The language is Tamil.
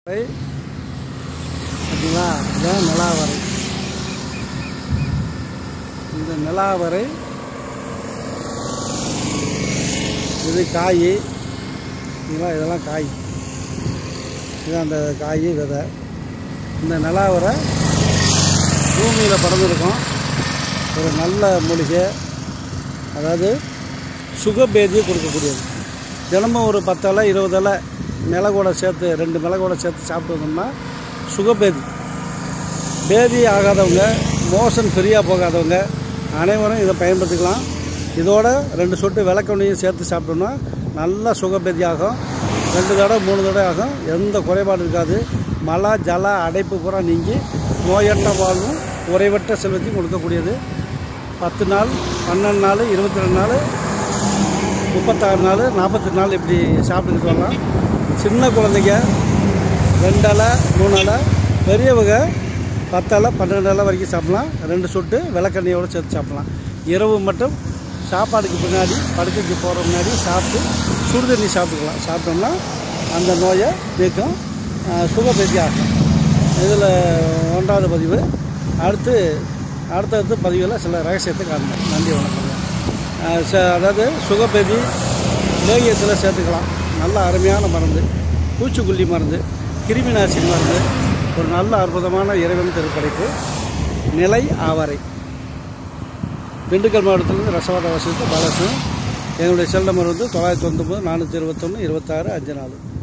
வரை பார்த்தீங்களா இதான் நிலாவரை இந்த நிலாவரை இது காய் இதெல்லாம் இதெல்லாம் காய் இது அந்த காய் விதை இந்த நிலாவரை பூமியில் பறந்துருக்கும் ஒரு நல்ல மூலிகை அதாவது சுகபேதியை கொடுக்கக்கூடியது தினமும் ஒரு பத்து இலை இருபது இலை மிளகோட சேர்த்து ரெண்டு மிளகோட சேர்த்து சாப்பிட்டு வந்தோம்னா சுகபேதி பேதி ஆகாதவங்க மோஷன் ஃப்ரீயாக போகாதவங்க அனைவரும் இதை பயன்படுத்திக்கலாம் இதோட ரெண்டு சொட்டு விளக்கெண்ணையும் சேர்த்து சாப்பிட்டோம்னா நல்லா சுகபேதி ஆகும் ரெண்டு தடவை மூணு தடவை ஆகும் எந்த குறைபாடு இருக்காது மழை ஜல அடைப்பு பூரா நீங்கி நோயற்ற வாழ்வும் குறைவற்ற செல்வத்தையும் கொடுக்கக்கூடியது பத்து நாள் பன்னெண்டு நாள் இருபத்தி ரெண்டு நாள் முப்பத்தாறு நாள் நாற்பத்தெட்டு நாள் இப்படி சாப்பிட்டுக்கிட்டு வரலாம் சின்ன குழந்தைங்க ரெண்டு அலை மூணு அலை பெரியவங்க பத்து அலை பன்னெண்டு அலை வரைக்கும் சாப்பிட்லாம் ரெண்டு சொட்டு விளக்கெண்ணெயோடு சேர்த்து சாப்பிட்லாம் இரவு மட்டும் சாப்பாடுக்கு பின்னாடி படுக்கைக்கு போகிற முன்னாடி சாப்பிட்டு சுடு தண்ணி சாப்பிட்டுக்கலாம் சாப்பிட்டோம்னா அந்த நோயை நீக்கும் சுகபேதி ஆகும் இதில் ஒன்றாவது பதிவு அடுத்து அடுத்தடுத்த பதிவில் சில ரகசியத்தை காண்போம் நன்றி வணக்கம் அஹ் ச- அதாவது சுகபேதி லேகியத்தில் சேர்த்துக்கலாம் நல்ல அருமையான மருந்து பூச்சிக்கொல்லி மருந்து கிருமி நாசினி மருந்து ஒரு நல்ல அற்புதமான இறைவன் திருப்படைப்பு நிலை ஆவரை திண்டுக்கல் மாவட்டத்திலிருந்து ரசவாத வசதி பாலசன் எங்களுடைய செல் நம்பர் வந்து தொள்ளாயிரத்தி தொண்ணூறு நானூற்றி இருபத்தொன்று இருபத்தாறு அஞ்சு நாலு